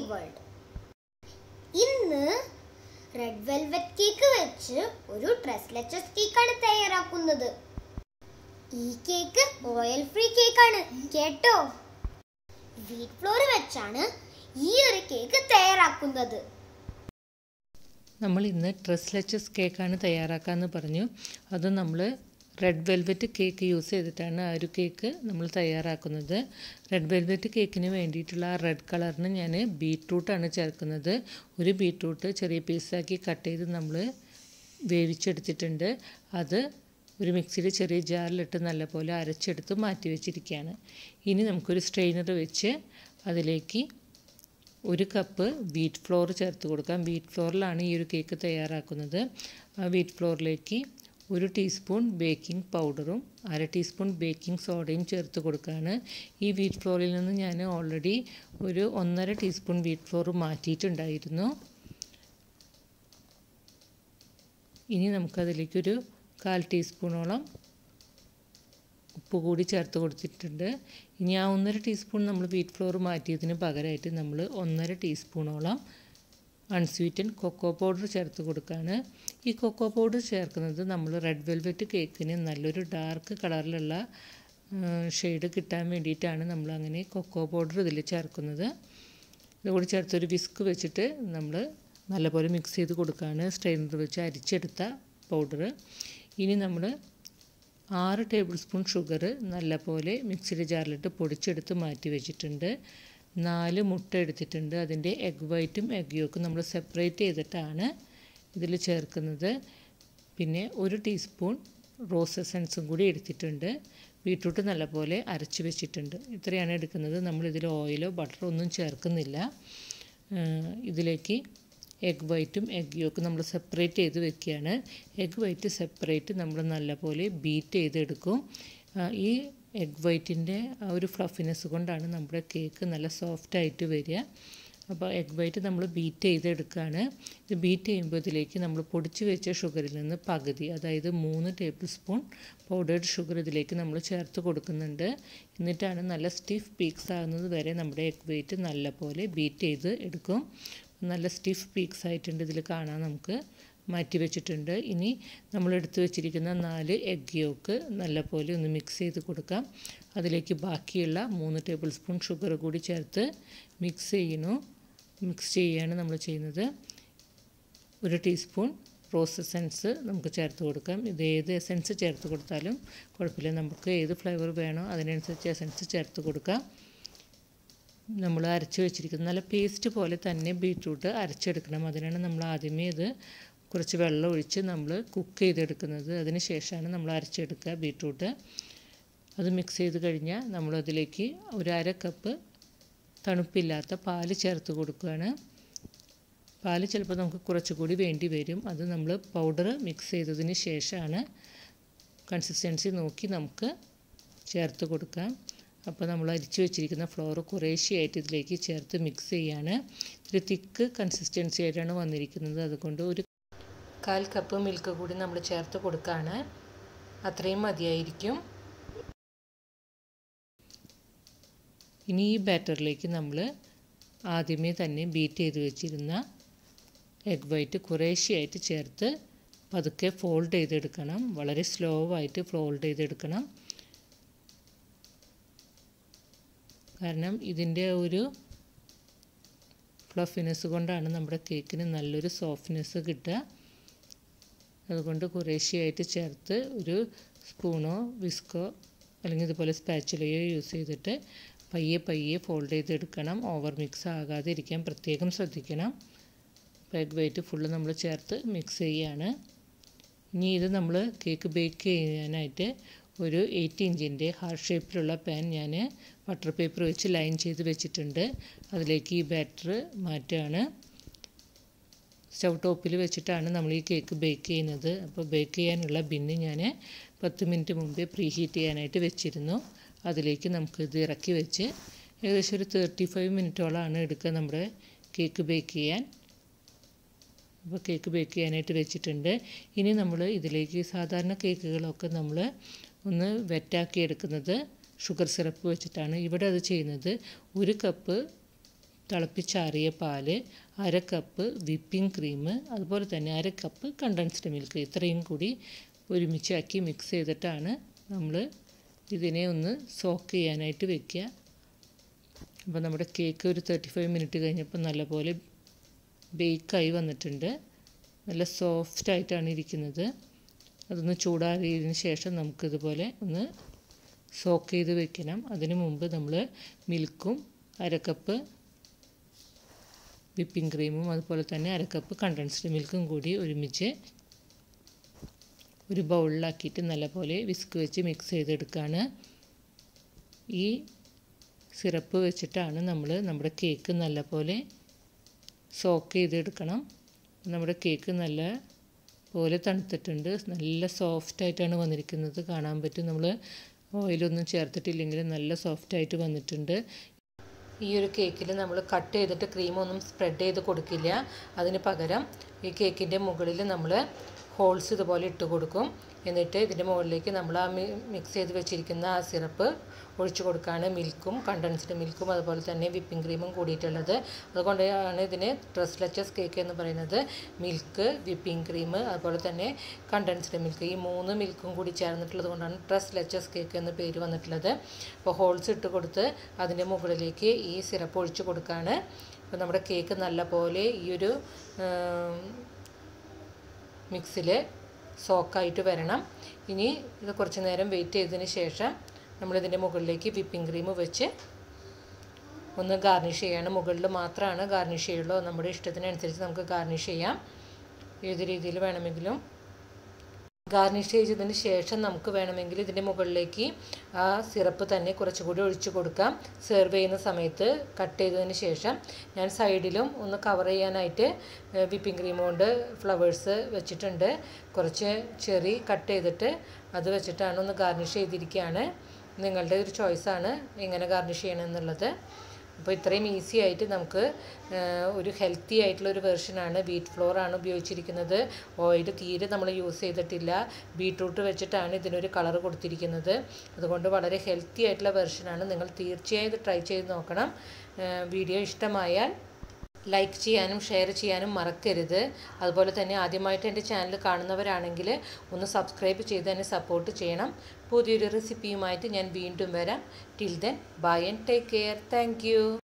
world ഇന്ന് red velvet cake വെച്ച് ഒരു ട്രസ്ലെച്ചസ് കേക്കാണ് തയ്യാറാക്കുന്നത് ഈ കേക്ക് ഓയിൽ ഫ്രീ കേക്കാണ് കേട്ടോ വീറ്റ് ഫ്ലോർ വെച്ചാണ് ഈ ഒരു കേക്ക് തയ്യാറാക്കുന്നത് നമ്മൾ ഇന്ന് ട്രസ്ലെച്ചസ് കേക്കാണ് തയ്യാറാക്കാമെന്ന് പറഞ്ഞു അത് നമ്മൾ റെഡ് വെൽവെറ്റ് കേക്ക് യൂസ് ചെയ്തിട്ടാണ് ആ ഒരു കേക്ക് നമ്മൾ തയ്യാറാക്കുന്നത് റെഡ് വെൽവെറ്റ് കേക്കിന് വേണ്ടിയിട്ടുള്ള ആ റെഡ് കളറിന് ഞാൻ ബീട്രൂട്ടാണ് ചേർക്കുന്നത് ഒരു ബീട്രൂട്ട് ചെറിയ പീസാക്കി കട്ട് ചെയ്ത് നമ്മൾ വേവിച്ചെടുത്തിട്ടുണ്ട് അത് ഒരു മിക്സിയിൽ ചെറിയ ജാറിലിട്ട് നല്ലപോലെ അരച്ചെടുത്ത് മാറ്റി വെച്ചിരിക്കുകയാണ് ഇനി നമുക്കൊരു സ്ട്രെയിനർ വെച്ച് അതിലേക്ക് ഒരു കപ്പ് വീറ്റ് ഫ്ലോർ ചേർത്ത് കൊടുക്കാം വീറ്റ് ഫ്ലോറിലാണ് ഈ ഒരു കേക്ക് തയ്യാറാക്കുന്നത് ആ വീറ്റ് ഫ്ലോറിലേക്ക് ഒരു ടീസ്പൂൺ ബേക്കിംഗ് പൗഡറും അര ടീസ്പൂൺ ബേക്കിംഗ് സോഡയും ചേർത്ത് കൊടുക്കുകയാണ് ഈ വീറ്റ് ഫ്ലോറിൽ നിന്ന് ഞാൻ ഓൾറെഡി ഒരു ഒന്നര ടീസ്പൂൺ വീറ്റ് ഫ്ലോർ മാറ്റിയിട്ടുണ്ടായിരുന്നു ഇനി നമുക്കതിലേക്കൊരു കാൽ ടീസ്പൂണോളം ഉപ്പ് കൂടി ചേർത്ത് കൊടുത്തിട്ടുണ്ട് ഇനി ആ ഒന്നര ടീസ്പൂൺ നമ്മൾ വീറ്റ് ഫ്ലോർ മാറ്റിയതിന് പകരമായിട്ട് നമ്മൾ ഒന്നര ടീസ്പൂണോളം അൺസ്വീറ്റൻ കൊക്കോ പൗഡർ ചേർത്ത് കൊടുക്കുകയാണ് ഈ കൊക്കോ പൗഡർ ചേർക്കുന്നത് നമ്മൾ റെഡ് വെൽവെറ്റ് കേക്കിന് നല്ലൊരു ഡാർക്ക് കളറിലുള്ള ഷെയ്ഡ് കിട്ടാൻ വേണ്ടിയിട്ടാണ് നമ്മൾ അങ്ങനെ കൊക്കോ പൗഡർ ഇതിൽ ചേർക്കുന്നത് ഇതുകൂടി ചേർത്തൊരു വിസ്ക് വെച്ചിട്ട് നമ്മൾ നല്ലപോലെ മിക്സ് ചെയ്ത് കൊടുക്കുകയാണ് സ്ട്രെയിനർ വെച്ച് അരിച്ചെടുത്ത പൗഡർ ഇനി നമ്മൾ ആറ് ടേബിൾ സ്പൂൺ ഷുഗർ നല്ലപോലെ മിക്സിയുടെ ജാറിലിട്ട് പൊടിച്ചെടുത്ത് മാറ്റി വെച്ചിട്ടുണ്ട് നാല് മുട്ട എടുത്തിട്ടുണ്ട് അതിൻ്റെ എഗ് വൈറ്റും എഗ് യോക്കും നമ്മൾ സെപ്പറേറ്റ് ചെയ്തിട്ടാണ് ഇതിൽ ചേർക്കുന്നത് പിന്നെ ഒരു ടീസ്പൂൺ റോസ് എസൻസും കൂടി എടുത്തിട്ടുണ്ട് ബീട്രൂട്ട് നല്ലപോലെ അരച്ച് വെച്ചിട്ടുണ്ട് ഇത്രയാണ് എടുക്കുന്നത് നമ്മളിതിൽ ഓയിലോ ബട്ടറോ ഒന്നും ചേർക്കുന്നില്ല ഇതിലേക്ക് എഗ് വൈറ്റും എഗ് യോക്കും നമ്മൾ സെപ്പറേറ്റ് ചെയ്ത് വെക്കുകയാണ് എഗ് വൈറ്റ് സെപ്പറേറ്റ് നമ്മൾ നല്ലപോലെ ബീറ്റ് ചെയ്തെടുക്കും ഈ എഗ് വൈറ്റിൻ്റെ ആ ഒരു ഫ്ലഫിനെസ് കൊണ്ടാണ് നമ്മുടെ കേക്ക് നല്ല സോഫ്റ്റായിട്ട് വരിക അപ്പോൾ എഗ് വൈറ്റ് നമ്മൾ ബീറ്റ് ചെയ്തെടുക്കുകയാണ് ഇത് ബീറ്റ് ചെയ്യുമ്പോൾ ഇതിലേക്ക് നമ്മൾ പൊടിച്ച് വെച്ച ഷുഗറിൽ നിന്ന് പകുതി അതായത് മൂന്ന് ടേബിൾ സ്പൂൺ പൗഡേർഡ് ഷുഗർ ഇതിലേക്ക് നമ്മൾ ചേർത്ത് കൊടുക്കുന്നുണ്ട് എന്നിട്ടാണ് നല്ല സ്റ്റിഫ് പീക്സ് ആകുന്നത് വരെ നമ്മുടെ എഗ് വൈറ്റ് നല്ലപോലെ ബീറ്റ് ചെയ്ത് എടുക്കും നല്ല സ്റ്റിഫ് പീക്സ് ആയിട്ടുണ്ട് ഇതിൽ കാണാൻ നമുക്ക് മാറ്റി വെച്ചിട്ടുണ്ട് ഇനി നമ്മൾ എടുത്തു വെച്ചിരിക്കുന്ന നാല് എഗ് യോക്ക് നല്ലപോലെ ഒന്ന് മിക്സ് ചെയ്ത് കൊടുക്കാം അതിലേക്ക് ബാക്കിയുള്ള മൂന്ന് ടേബിൾ സ്പൂൺ ഷുഗർ കൂടി ചേർത്ത് മിക്സ് ചെയ്യണു മിക്സ് ചെയ്യുകയാണ് നമ്മൾ ചെയ്യുന്നത് ഒരു ടീസ്പൂൺ റോസ് എസൻസ് നമുക്ക് ചേർത്ത് കൊടുക്കാം ഇത് ഏത് എസൻസ് ചേർത്ത് കൊടുത്താലും കുഴപ്പമില്ല നമുക്ക് ഏത് ഫ്ലേവർ വേണോ അതിനനുസരിച്ച് എസൻസ് ചേർത്ത് കൊടുക്കാം നമ്മൾ അരച്ച് വെച്ചിരിക്കുന്ന നല്ല പേസ്റ്റ് പോലെ തന്നെ ബീട്രൂട്ട് അരച്ചെടുക്കണം അതിനാണ് നമ്മൾ ആദ്യമേ ഇത് കുറച്ച് വെള്ളം ഒഴിച്ച് നമ്മൾ കുക്ക് ചെയ്തെടുക്കുന്നത് അതിന് ശേഷമാണ് നമ്മൾ അരച്ചെടുക്കുക ബീട്രൂട്ട് അത് മിക്സ് ചെയ്ത് കഴിഞ്ഞാൽ നമ്മളതിലേക്ക് ഒരു അര കപ്പ് തണുപ്പില്ലാത്ത പാല് ചേർത്ത് കൊടുക്കുകയാണ് പാല് ചിലപ്പോൾ നമുക്ക് കുറച്ചുകൂടി വേണ്ടി വരും അത് നമ്മൾ പൗഡർ മിക്സ് ചെയ്തതിന് ശേഷമാണ് കൺസിസ്റ്റൻസി നോക്കി നമുക്ക് ചേർത്ത് കൊടുക്കാം അപ്പോൾ നമ്മൾ അരിച്ചു വെച്ചിരിക്കുന്ന ഫ്ലോർ കുറേശ്ശെയായിട്ട് ഇതിലേക്ക് ചേർത്ത് മിക്സ് ചെയ്യാണ് ഒരു തിക്ക് കൺസിസ്റ്റൻസി ആയിട്ടാണ് വന്നിരിക്കുന്നത് അതുകൊണ്ട് ഒരു കാൽ കപ്പ് മിൽക്ക് കൂടി നമ്മൾ ചേർത്ത് കൊടുക്കുകയാണ് അത്രയും മതിയായിരിക്കും ഇനി ഈ ബാറ്ററിലേക്ക് നമ്മൾ ആദ്യമേ തന്നെ ബീറ്റ് ചെയ്ത് വെച്ചിരുന്ന എഗ് വൈറ്റ് കുറേശ്ശെയായിട്ട് ചേർത്ത് പതുക്കെ ഫോൾഡ് ചെയ്തെടുക്കണം വളരെ സ്ലോ ആയിട്ട് ഫോൾഡ് ചെയ്തെടുക്കണം കാരണം ഇതിൻ്റെ ഒരു ഫ്ലഫിനെസ് കൊണ്ടാണ് നമ്മുടെ കേക്കിന് നല്ലൊരു സോഫ്റ്റ്നെസ് കിട്ടുക അതുകൊണ്ട് കുറേശ്ശെയായിട്ട് ചേർത്ത് ഒരു സ്പൂണോ വിസ്കോ അല്ലെങ്കിൽ ഇതുപോലെ സ്പാച്ചുലയോ യൂസ് ചെയ്തിട്ട് പയ്യെ പയ്യെ ഫോൾഡ് ചെയ്തെടുക്കണം ഓവർ മിക്സ് ആകാതെ ഇരിക്കാൻ പ്രത്യേകം ശ്രദ്ധിക്കണം എഗ് വെയിറ്റ് ഫുള്ള് നമ്മൾ ചേർത്ത് മിക്സ് ചെയ്യുകയാണ് ഇനി ഇത് നമ്മൾ കേക്ക് ബേക്ക് ചെയ്യാനായിട്ട് ഒരു എയ്റ്റ് ഇഞ്ചിൻ്റെ ഹാർട്ട് ഷേപ്പിലുള്ള പാൻ ഞാൻ ബട്ടർ പേപ്പർ വെച്ച് ലൈൻ ചെയ്ത് വെച്ചിട്ടുണ്ട് അതിലേക്ക് ഈ ബാറ്റർ മാറ്റുകയാണ് സ്റ്റൗ ടോപ്പിൽ വെച്ചിട്ടാണ് നമ്മൾ ഈ കേക്ക് ബേക്ക് ചെയ്യുന്നത് അപ്പോൾ ബേക്ക് ചെയ്യാനുള്ള ബിന്ന് ഞാൻ പത്ത് മിനിറ്റ് മുമ്പേ പ്രീ ഹീറ്റ് ചെയ്യാനായിട്ട് വെച്ചിരുന്നു അതിലേക്ക് നമുക്ക് ഇത് ഇറക്കി വെച്ച് ഏകദേശം ഒരു തേർട്ടി ഫൈവ് മിനിറ്റോളമാണ് എടുക്കുക നമ്മുടെ കേക്ക് ബേക്ക് ചെയ്യാൻ അപ്പോൾ കേക്ക് ബേക്ക് ചെയ്യാനായിട്ട് വെച്ചിട്ടുണ്ട് ഇനി നമ്മൾ ഇതിലേക്ക് സാധാരണ കേക്കുകളൊക്കെ നമ്മൾ ഒന്ന് വെറ്റാക്കി എടുക്കുന്നത് ഷുഗർ സിറപ്പ് വെച്ചിട്ടാണ് ഇവിടെ അത് ചെയ്യുന്നത് ഒരു കപ്പ് തിളപ്പിച്ചാറിയ പാല് അര കപ്പ് വിപ്പിംഗ് ക്രീം അതുപോലെ തന്നെ അര കപ്പ് കണ്ടൻസ്ഡ് മിൽക്ക് ഇത്രയും കൂടി ഒരുമിച്ചാക്കി മിക്സ് ചെയ്തിട്ടാണ് നമ്മൾ ഇതിനെ ഒന്ന് സോക്ക് ചെയ്യാനായിട്ട് വെക്കുക അപ്പോൾ നമ്മുടെ കേക്ക് ഒരു തേർട്ടി ഫൈവ് മിനിറ്റ് കഴിഞ്ഞപ്പോൾ നല്ലപോലെ ബേക്കായി വന്നിട്ടുണ്ട് നല്ല സോഫ്റ്റ് ആയിട്ടാണ് ഇരിക്കുന്നത് അതൊന്ന് ചൂടാറിയതിന് ശേഷം നമുക്കിതുപോലെ ഒന്ന് സോക്ക് ചെയ്ത് വെക്കണം അതിന് മുമ്പ് നമ്മൾ മിൽക്കും അരക്കപ്പ് വിപ്പിംഗ് ക്രീമും അതുപോലെ തന്നെ അരക്കപ്പ് കണ്ടൻസ്ഡ് മിൽക്കും കൂടി ഒരുമിച്ച് ഒരു ബൗളിലാക്കിയിട്ട് നല്ലപോലെ വിസ്ക് വെച്ച് മിക്സ് ചെയ്തെടുക്കുകയാണ് ഈ സിറപ്പ് വെച്ചിട്ടാണ് നമ്മൾ നമ്മുടെ കേക്ക് നല്ലപോലെ സോക്ക് ചെയ്തെടുക്കണം നമ്മുടെ കേക്ക് നല്ല പോലെ തണുത്തിട്ടുണ്ട് നല്ല സോഫ്റ്റായിട്ടാണ് വന്നിരിക്കുന്നത് കാണാൻ പറ്റും നമ്മൾ ഓയിലൊന്നും ചേർത്തിട്ടില്ലെങ്കിൽ നല്ല സോഫ്റ്റായിട്ട് വന്നിട്ടുണ്ട് ഈ ഒരു കേക്കിൽ നമ്മൾ കട്ട് ചെയ്തിട്ട് ക്രീമൊന്നും സ്പ്രെഡ് ചെയ്ത് കൊടുക്കില്ല അതിന് പകരം ഈ കേക്കിൻ്റെ മുകളിൽ നമ്മൾ ഹോൾസ് ഇതുപോലെ ഇട്ട് കൊടുക്കും എന്നിട്ട് ഇതിൻ്റെ മുകളിലേക്ക് നമ്മൾ ആ മിക്സ് ചെയ്ത് വെച്ചിരിക്കുന്ന ആ സിറപ്പ് ഒഴിച്ചു കൊടുക്കുകയാണ് മിൽക്കും കണ്ടൻസ്ഡ് മിൽക്കും അതുപോലെ തന്നെ വിപ്പിംഗ് ക്രീമും കൂടിയിട്ടുള്ളത് അതുകൊണ്ടാണ് ഇതിന് ഡ്രസ്ലെച്ചസ് കേക്ക് എന്ന് പറയുന്നത് മിൽക്ക് വിപ്പിംഗ് ക്രീം അതുപോലെ തന്നെ കണ്ടൻസ്ഡ് മിൽക്ക് ഈ മൂന്ന് മിൽക്കും കൂടി ചേർന്നിട്ടുള്ളത് കൊണ്ടാണ് ഡ്രസ്ലെച്ചസ് കേക്ക് എന്ന പേര് വന്നിട്ടുള്ളത് അപ്പോൾ ഹോൾസ് ഇട്ട് കൊടുത്ത് അതിൻ്റെ മുകളിലേക്ക് ഈ സിറപ്പ് ഒഴിച്ചു കൊടുക്കുകയാണ് അപ്പോൾ നമ്മുടെ കേക്ക് നല്ല പോലെ ഈ ഒരു മിക്സിൽ സോക്കായിട്ട് വരണം ഇനി ഇത് കുറച്ച് നേരം വെയിറ്റ് ചെയ്തതിന് ശേഷം നമ്മളിതിൻ്റെ മുകളിലേക്ക് വിപ്പിംഗ് ക്രീം വെച്ച് ഒന്ന് ഗാർണിഷ് ചെയ്യാണ് മുകളിൽ മാത്രമാണ് ഗാർണിഷ് ചെയ്യുള്ളൂ നമ്മുടെ ഇഷ്ടത്തിനനുസരിച്ച് നമുക്ക് ഗാർണിഷ് ചെയ്യാം ഏത് രീതിയിൽ വേണമെങ്കിലും ഗാർണിഷ് ചെയ്തതിന് ശേഷം നമുക്ക് വേണമെങ്കിൽ ഇതിൻ്റെ മുകളിലേക്ക് ആ സിറപ്പ് തന്നെ കുറച്ചുകൂടി ഒഴിച്ചു കൊടുക്കാം സെർവ് ചെയ്യുന്ന സമയത്ത് കട്ട് ചെയ്തതിന് ശേഷം ഞാൻ സൈഡിലും ഒന്ന് കവർ ചെയ്യാനായിട്ട് വിപ്പിംഗ് ക്രീം കൊണ്ട് ഫ്ലവേഴ്സ് വെച്ചിട്ടുണ്ട് കുറച്ച് ചെറി കട്ട് ചെയ്തിട്ട് അത് വെച്ചിട്ടാണ് ഒന്ന് ഗാർണിഷ് ചെയ്തിരിക്കുകയാണ് നിങ്ങളുടെ ഒരു ചോയ്സാണ് എങ്ങനെ ഗാർണിഷ് ചെയ്യണമെന്നുള്ളത് അപ്പോൾ ഇത്രയും ഈസി ആയിട്ട് നമുക്ക് ഒരു ഹെൽത്തി ആയിട്ടുള്ള ഒരു വെർഷനാണ് വീറ്റ് ഫ്ലോർ ആണ് ഉപയോഗിച്ചിരിക്കുന്നത് ഓയിൽ തീരെ നമ്മൾ യൂസ് ചെയ്തിട്ടില്ല ബീട്രൂട്ട് വെച്ചിട്ടാണ് ഇതിനൊരു കളർ കൊടുത്തിരിക്കുന്നത് അതുകൊണ്ട് വളരെ ഹെൽത്തി ആയിട്ടുള്ള വെർഷനാണ് നിങ്ങൾ തീർച്ചയായും ഇത് ട്രൈ ചെയ്ത് നോക്കണം വീഡിയോ ഇഷ്ടമായാൽ ലൈക്ക് ചെയ്യാനും ഷെയർ ചെയ്യാനും മറക്കരുത് അതുപോലെ തന്നെ ആദ്യമായിട്ട് എൻ്റെ ചാനൽ കാണുന്നവരാണെങ്കിൽ ഒന്ന് സബ്സ്ക്രൈബ് ചെയ്ത് എന്നെ സപ്പോർട്ട് ചെയ്യണം പുതിയൊരു റെസിപ്പിയുമായിട്ട് ഞാൻ വീണ്ടും വരാം till then bye and take care thank